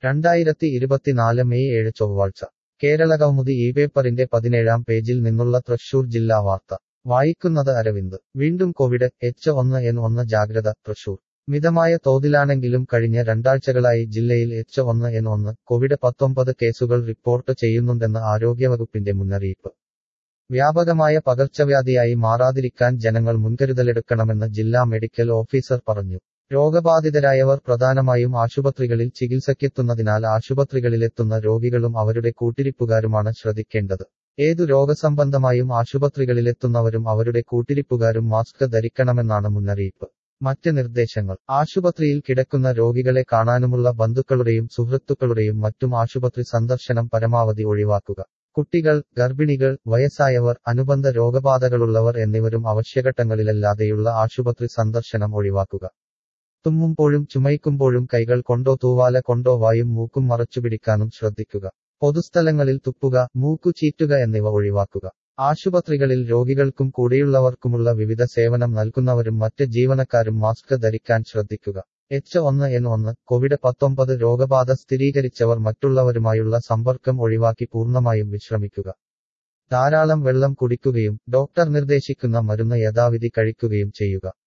രണ്ടായിരത്തി ഇരുപത്തിനാല് മെയ് ഏഴ് ചൊവ്വാഴ്ച കേരളകൗമുദി ഈ പേപ്പറിന്റെ പതിനേഴാം പേജിൽ നിന്നുള്ള തൃശൂർ ജില്ലാ വാർത്ത വായിക്കുന്നത് അരവിന്ദ് വീണ്ടും കോവിഡ് എച്ച് ഒന്ന് എൻ ഒന്ന് ജാഗ്രത തൃശൂർ മിതമായ തോതിലാണെങ്കിലും കഴിഞ്ഞ രണ്ടാഴ്ചകളായി ജില്ലയിൽ എച്ച് ഒന്ന് എൻ ഒന്ന് കോവിഡ് പത്തൊമ്പത് കേസുകൾ റിപ്പോർട്ട് ചെയ്യുന്നുണ്ടെന്ന് ആരോഗ്യവകുപ്പിന്റെ മുന്നറിയിപ്പ് വ്യാപകമായ പകർച്ചവ്യാധിയായി മാറാതിരിക്കാൻ ജനങ്ങൾ മുൻകരുതലെടുക്കണമെന്ന് ജില്ലാ മെഡിക്കൽ ഓഫീസർ പറഞ്ഞു രോഗബാധിതരായവർ പ്രധാനമായും ആശുപത്രികളിൽ ചികിത്സയ്ക്കെത്തുന്നതിനാൽ ആശുപത്രികളിലെത്തുന്ന രോഗികളും അവരുടെ കൂട്ടിരിപ്പുകാരുമാണ് ശ്രദ്ധിക്കേണ്ടത് ഏതു രോഗസംബന്ധമായും ആശുപത്രികളിലെത്തുന്നവരും അവരുടെ കൂട്ടിരിപ്പുകാരും മാസ്ക് ധരിക്കണമെന്നാണ് മുന്നറിയിപ്പ് മറ്റ് നിർദ്ദേശങ്ങൾ ആശുപത്രിയിൽ കിടക്കുന്ന രോഗികളെ കാണാനുമുള്ള ബന്ധുക്കളുടെയും സുഹൃത്തുക്കളുടെയും മറ്റും ആശുപത്രി സന്ദർശനം പരമാവധി ഒഴിവാക്കുക കുട്ടികൾ ഗർഭിണികൾ വയസ്സായവർ അനുബന്ധ രോഗബാധകളുള്ളവർ എന്നിവരും അവശ്യഘട്ടങ്ങളിലല്ലാതെയുള്ള ആശുപത്രി സന്ദർശനം ഒഴിവാക്കുക തുമ്മുമ്പോഴും ചുമയ്ക്കുമ്പോഴും കൈകൾ കൊണ്ടോ തൂവാല കൊണ്ടോ വായും മൂക്കും മറച്ചുപിടിക്കാനും ശ്രദ്ധിക്കുക പൊതുസ്ഥലങ്ങളിൽ തുപ്പുക മൂക്കു ചീറ്റുക എന്നിവ ഒഴിവാക്കുക ആശുപത്രികളിൽ രോഗികൾക്കും കൂടെയുള്ളവർക്കുമുള്ള വിവിധ സേവനം നൽകുന്നവരും മറ്റ് ജീവനക്കാരും മാസ്ക് ധരിക്കാൻ ശ്രദ്ധിക്കുക എച്ച് ഒന്ന് എൻ ഒന്ന് കോവിഡ് പത്തൊമ്പത് രോഗബാധ സ്ഥിരീകരിച്ചവർ മറ്റുള്ളവരുമായുള്ള സമ്പർക്കം ഒഴിവാക്കി പൂർണ്ണമായും വിശ്രമിക്കുക ധാരാളം വെള്ളം കുടിക്കുകയും ഡോക്ടർ നിർദ്ദേശിക്കുന്ന മരുന്ന് യഥാവിധി കഴിക്കുകയും ചെയ്യുക